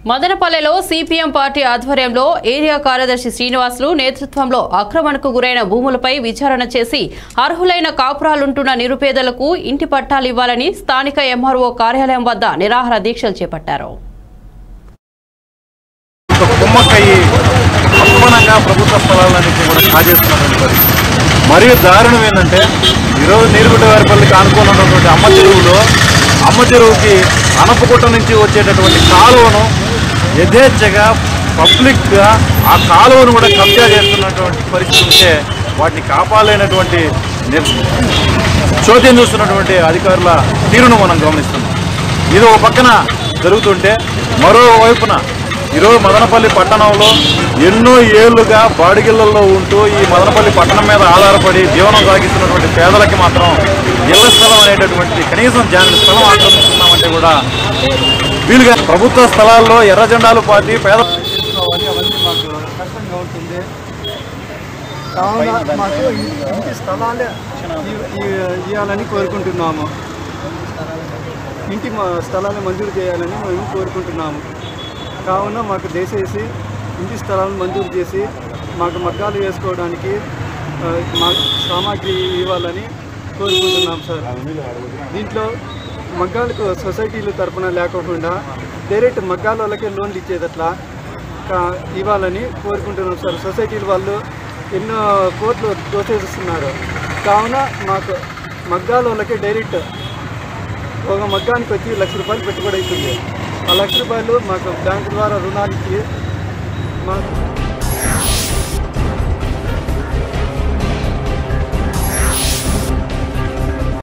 మదనపల్లెలో CPM party ఆధ్వర్యంలో area కార్యదర్శి శ్రీనివాసులు నేతృత్వంలో ఆక్రమణకు గురైన భూములపై విచారణ చేసి అర్హులైన కాపురాలుంటున్న నిరుపేదలకు ఇంటి పట్టాలు ఇవ్వాలని స్థానిక ఎంఆర్ఓ కార్యాలయం వద్ద నిరాహార దీక్షలు చేపట్టారు ఒక కుమ్మక్కయ్యి అప్పనంగా ప్రభుత్వ స్థలాలన్నింటినీ కూడా కాజేస్తున్నటువంటి పరిస్థితి మరియు దారుణం ఏంటంటే ఈరోజు నీరుగుడ్డవారిపల్లికి ఆనుకొని ఉన్నటువంటి అమ్మ చెరువులో అమ్మ చెరువుకి అనపగుట్ట నుంచి వచ్చేటటువంటి కాలువను యథేచ్ఛగా పబ్లిక్గా ఆ కాలువను కూడా కబ్జా చేస్తున్నటువంటి పరిస్థితి ఉంటే వాటిని కాపాడలేనటువంటి నిర్ చోద్యం చూస్తున్నటువంటి అధికారుల తీరును మనం గమనిస్తున్నాం ఇది ఒక పక్కన జరుగుతుంటే మరోవైపున ఈరోజు మదనపల్లి పట్టణంలో ఎన్నో ఏళ్లుగా బాడిగిళ్లలో ఉంటూ ఈ మదనపల్లి పట్టణం మీద ఆధారపడి జీవనం సాగిస్తున్నటువంటి పేదలకి మాత్రం ఇళ్ల స్థలం అనేటటువంటి కనీసం జాని స్థలం ఆక్రమిస్తున్నామంటే కూడా వీలుగా ప్రభుత్వ స్థలాల్లో ఎర్ర జెండాలు పార్టీ పేద చేసుకోవాలి అవన్నీ మాకు కష్టంగా ఉంటుంది కావున మాకు ఇ- ఇంటి స్థలాలే ఇ- ఇ- ఇవ్వాలని కోరుకుంటున్నాము ఇంటి మా స్థలాన్ని మంజూరు చేయాలని మేము కోరుకుంటున్నాము కావున మాకు దయచేసి ఇంటి స్థలాలను మంజూరు చేసి మాకు మగ్గాలు వేసుకోవడానికి ఆ, మా సామాగ్రి ఇవ్వాలని కోరుకుంటున్నాం సార్ దీంట్లో మగ్గాలకు సొసైటీల తరపున లేకోకుండా డైరెక్ట్ మగ్గాల వాళ్ళకే లోన్లు ఇచ్చేదట్లా కా- ఇవ్వాలని కోరుకుంటున్నాం సార్ సొసైటీల వాళ్ళు ఎన్నో కోట్లు దోచేస్తున్నారు కావున మాకు మగ్గాల వాళ్ళకే డైరెక్ట్ ఒక మగ్గానికి వచ్చి లక్ష రూపాయలు పెట్టుబడి అవుతుంది ఆ లక్ష రూపాయలు మాకు బ్యాంకు ద్వారా రుణాలు ఇచ్చి మాకు